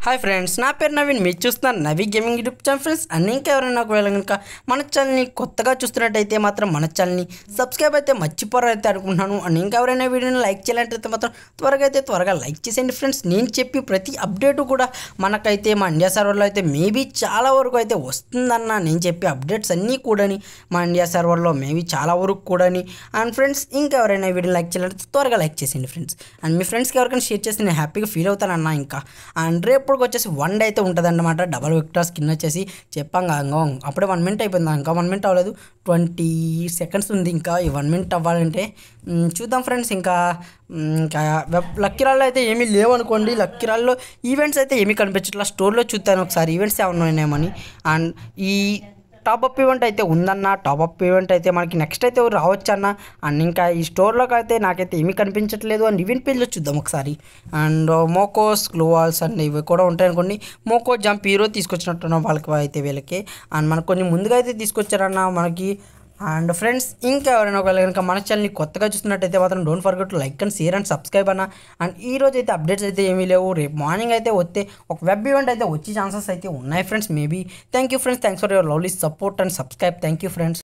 hi friends నా పేరు నవీన్ మీరు చూస్తున్నారు Navi gaming YouTube channel friends and ఇంకెవరైనా ఒకవేళ కనుక మన ఛానల్ని కొత్తగా చూస్తున్నట్టయితే మాత్రం మన ఛానల్ని సబ్స్క్రైబ్ అయితే మర్చిపోరు అయితే అనుకుంటున్నాను అండ్ ఇంకెవరైనా వీడియోని లైక్ చేయాలంటే మాత్రం త్వరగా అయితే త్వరగా లైక్ చేసేయండి ఫ్రెండ్స్ నేను చెప్పి ప్రతి అప్డేట్ కూడా మనకైతే మా ఇండియా సర్వర్లో అయితే మేబీ చాలా వరకు అయితే వస్తుందన్న నేను చెప్పే అప్డేట్స్ అన్నీ కూడాని మా ఇండియా సర్వర్లో మేబీ చాలా వరకు కూడాని అండ్ ఫ్రెండ్స్ ఇంకెవరైనా వీడియో లైక్ చేయాలంటే త్వరగా లైక్ చేసేయండి ఫ్రెండ్స్ అండ్ మీ ఫ్రెండ్స్కి ఎవరికైనా షేర్ చేస్తే నేను హ్యాపీగా ఫీల్ అవుతానన్నా ఇంకా అండ్ రేపటికి వచ్చేసి వన్ డే అయితే ఉంటుంది అన్నమాట డబల్ విక్టర్ స్కిన్ వచ్చేసి చెప్పాం ఇంకా అప్పుడే వన్ మినిట్ అయిపోయింది ఇంకా వన్ మినిట్ అవ్వలేదు ట్వంటీ సెకండ్స్ ఉంది ఇంకా ఈ వన్ మినిట్ అవ్వాలంటే మ్, చూద్దాం ఫ్రెండ్స్ ఇంకా మ్, ఇంకా వెబ్ లక్కీరాల్లో అయితే ఏమీ లేవనుకోండి లక్కీరాల్లో ఈవెంట్స్ అయితే ఏమీ కనిపించట్లా స్టోర్లో చూస్తాను ఒకసారి ఈవెంట్స్ ఏమన్నా ఉన్నాయేమని అండ్ ఈ టాప్ అప్ ఈవెంట్ అయితే ఉందన్న టాప్ అప్ ఈవెంట్ అయితే మనకి నెక్స్ట్ అయితే రావచ్చు అన్న అండ్ ఇంకా ఈ స్టోర్లోకి అయితే నాకైతే ఏమీ కనిపించట్లేదు అండ్ ఈవెంట్ పేజ్లో చూద్దాం ఒకసారి అండ్ మోకోస్ గ్లోవాల్స్ అండ్ ఇవి కూడా ఉంటాయి అనుకోండి మోకో జంప్ హీరో తీసుకొచ్చినట్టున్న వాళ్ళకి అయితే వీళ్ళకి అండ్ మనకు కొంచెం ముందుగా అయితే తీసుకొచ్చారన్న మనకి అండ్ ఫ్రెండ్స్ ఇంకా ఎవరైనా ఒకవేళ కనుక మన ఛానల్ని కొత్తగా చూస్తున్నట్టయితే మాత్రం don't forget like and share and subscribe అన్న అండ్ ఈ రోజు అయితే అప్డేట్స్ అయితే ఏమీ లేవు రేపు మార్నింగ్ అయితే వస్తే ఒక వెబ్ ఈవెంట్ అయితే వచ్చే ఛాన్సెస్ అయితే ఉన్నాయి friends maybe thank you friends thanks for your lovely support and subscribe thank you friends